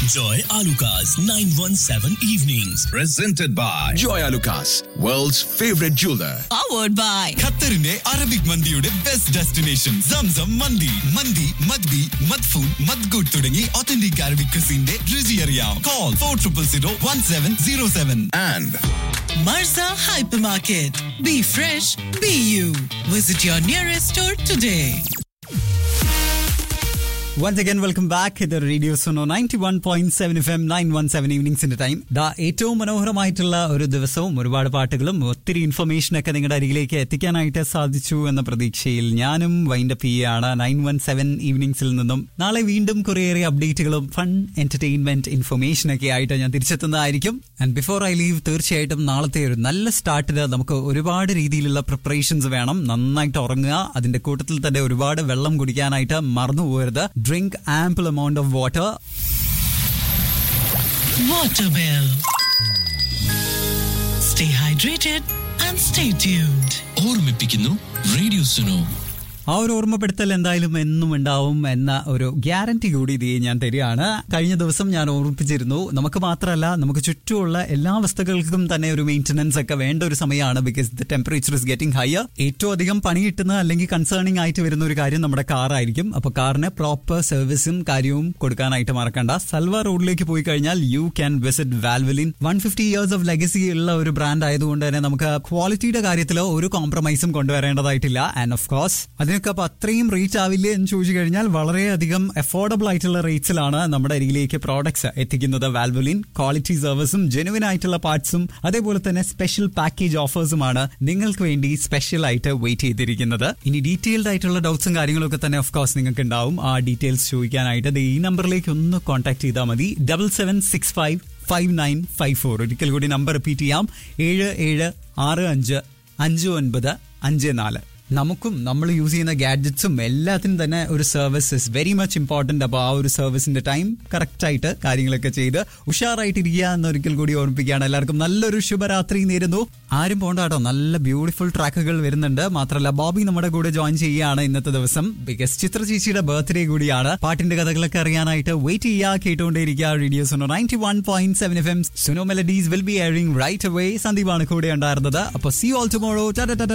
Joy Alukas, 917 Evenings. Presented by Joy Alukas, world's favorite jeweler. powered by ഖത്തറിന്റെ Arabic മന്തിയുടെ best destination സംസം മന്തി മന്തി മദ്ബി മദ്ഫൂൻ മദ്ഗുഡ് തുടങ്ങി ഒത്തന്റിക് അറബിക് ക്രിസിന്റെ രുചി അറിയാം call four triple zero one seven zero seven And Marza Hypermarket. Be fresh, be you. Visit your nearest store today. Once again welcome back ഇത് radio Suno ninety one point seven F M nine one seven ഈവനിങ്സിന്റെ time ദാ ഏറ്റവും മനോഹരമായിട്ടുള്ള ഒരു ദിവസവും ഒരുപാട് പാട്ടുകളും ഒത്തിരി ഇൻഫർമേഷനൊക്കെ നിങ്ങളുടെ അരികിലേക്ക് എത്തിക്കാനായിട്ട് സാധിച്ചു എന്ന പ്രതീക്ഷയിൽ ഞാനും വൈൻഡപ്പ് ചെയ്യുകയാണ് നയൻ വൺ സെവൻ ഈവനിങ്സിൽ നിന്നും നാളെ വീണ്ടും കുറേയേറെ അപ്ഡേറ്റുകളും ഫൺ എന്റർടൈൻമെന്റ് ഇൻഫർമേഷനൊക്കെ ആയിട്ട് ഞാൻ തിരിച്ചെത്തുന്നതായിരിക്കും ആൻഡ് ബിഫോർ ഐ ലീവ് തീർച്ചയായിട്ടും നാളത്തെ ഒരു നല്ല സ്റ്റാർട്ടിന് നമുക്ക് ഒരുപാട് രീതിയിലുള്ള പ്രിപ്പറേഷൻസ് വേണം നന്നായിട്ട് ഉറങ്ങുക അതിന്റെ കൂട്ടത്തിൽ തന്നെ ഒരുപാട് വെള്ളം കുടിക്കാനായിട്ട് മറന്നു പോകരുത് drink ample amount of water Waterwell. Stay hydrated and stay tuned. ഓർമ്മിപ്പിക്കുന്നു റേഡിയോ സുനോ ആ ഒരു ഓർമ്മപ്പെടുത്തൽ എന്തായാലും എന്നും ഉണ്ടാവും എന്ന ഒരു ഗ്യാരണ്ടി കൂടി ഇത് ഞാൻ തരികയാണ് കഴിഞ്ഞ ദിവസം ഞാൻ ഓർമ്മിപ്പിച്ചിരുന്നു നമുക്ക് മാത്രമല്ല നമുക്ക് ചുറ്റുമുള്ള എല്ലാ വസ്തുക്കൾക്കും തന്നെ ഒരു മെയിൻ്റനൻസ് ഒക്കെ വേണ്ട ഒരു സമയമാണ് because the temperature is getting higher ഏറ്റവും അധികം പണി കിട്ടുന്ന അല്ലെങ്കിൽ കൺസേണിംഗ് ആയിട്ട് വരുന്ന ഒരു കാര്യം നമ്മുടെ കാറായിരിക്കും അപ്പൊ കാറിന് പ്രോപ്പർ സർവീസും കാര്യവും കൊടുക്കാനായിട്ട് മറക്കണ്ട സൽവ റോഡിലേക്ക് പോയി കഴിഞ്ഞാൽ you can visit Valvoline one fifty years of legacy ഉള്ള ഒരു ബ്രാൻഡ് ആയതുകൊണ്ട് തന്നെ നമുക്ക് ക്വാളിറ്റിയുടെ കാര്യത്തിൽ ഒരു കോംപ്രമൈസും കൊണ്ടുവരേണ്ടതായിട്ടില്ല ആൻഡ് ഓഫ് കോഴ്സ് അതിനൊക്കെ അപ്പൊ അത്രയും റേറ്റ് ആവില്ലേ എന്ന് ചോദിച്ചു കഴിഞ്ഞാൽ വളരെയധികം അഫോർഡബിൾ ആയിട്ടുള്ള റേറ്റ്സിലാണ് നമ്മുടെ അരികിലേക്ക് പ്രോഡക്ട്സ് എത്തിക്കുന്നത് വാൽവുലിൻ ക്വാളിറ്റി സർവീസും ജെനുവിൻ ആയിട്ടുള്ള പാർട്സും അതേപോലെ തന്നെ സ്പെഷ്യൽ പാക്കേജ് ഓഫേഴ്സുമാണ് നിങ്ങൾക്ക് വേണ്ടി സ്പെഷ്യൽ ആയിട്ട് വെയിറ്റ് ചെയ്തിരിക്കുന്നത് ഇനി ഡീറ്റെയിൽഡ് ആയിട്ടുള്ള ഡൗട്ട്സും കാര്യങ്ങളൊക്കെ തന്നെ ഓഫ് കോഴ്സ് നിങ്ങൾക്ക് ഉണ്ടാവും ആ ഡീറ്റെയിൽസ് ചോദിക്കാനായിട്ട് ദേ ഈ നമ്പറിലേക്ക് ഒന്ന് കോൺടാക്ട് ചെയ്താൽ മതി double seven six five five nine five four ഒരിക്കൽ കൂടി നമ്പർ റിപ്പീറ്റ് ചെയ്യാം ഏഴ് ഏഴ് ആറ് അഞ്ച് അഞ്ച് ഒൻപത് അഞ്ച് നാല് നമുക്കും നമ്മൾ യൂസ് ചെയ്യുന്ന ഗാഡ്ജറ്റ്സും എല്ലാത്തിനും തന്നെ ഒരു service is very much important അപ്പോൾ ആ ഒരു സർവീസിന്റെ ടൈം കറക്റ്റ് ആയിട്ട് കാര്യങ്ങളൊക്കെ ചെയ്ത് ഉഷാറായിട്ടിരിക്കുക എന്നൊരിക്കൽ കൂടി ഓർമ്മിപ്പിക്കുകയാണ് എല്ലാവർക്കും നല്ലൊരു ശുഭരാത്രി നേരുന്നു ആരും പോണ്ട കേട്ടോ നല്ല ബ്യൂട്ടിഫുൾ ട്രാക്കുകൾ വരുന്നുണ്ട് മാത്രമല്ല ബോബി നമ്മുടെ കൂടെ ജോയിൻ ചെയ്യുകയാണ് ഇന്നത്തെ ദിവസം ബിക്കോസ് ചിത്ര ചേച്ചിയുടെ ബർത്ത്ഡേ കൂടിയാണ് പാട്ടിന്റെ കഥകളൊക്കെ അറിയാനായിട്ട് വെയിറ്റ് ചെയ്യുക കേട്ടുകൊണ്ടേയിരിക്കുക radio Suno ninety one point seven F M Suno melodies will be airing right away സന്ദീപാണ് കൂടെ ഉണ്ടായിരുന്നത് അപ്പോൾ സി ഓൾ ടുമോറോ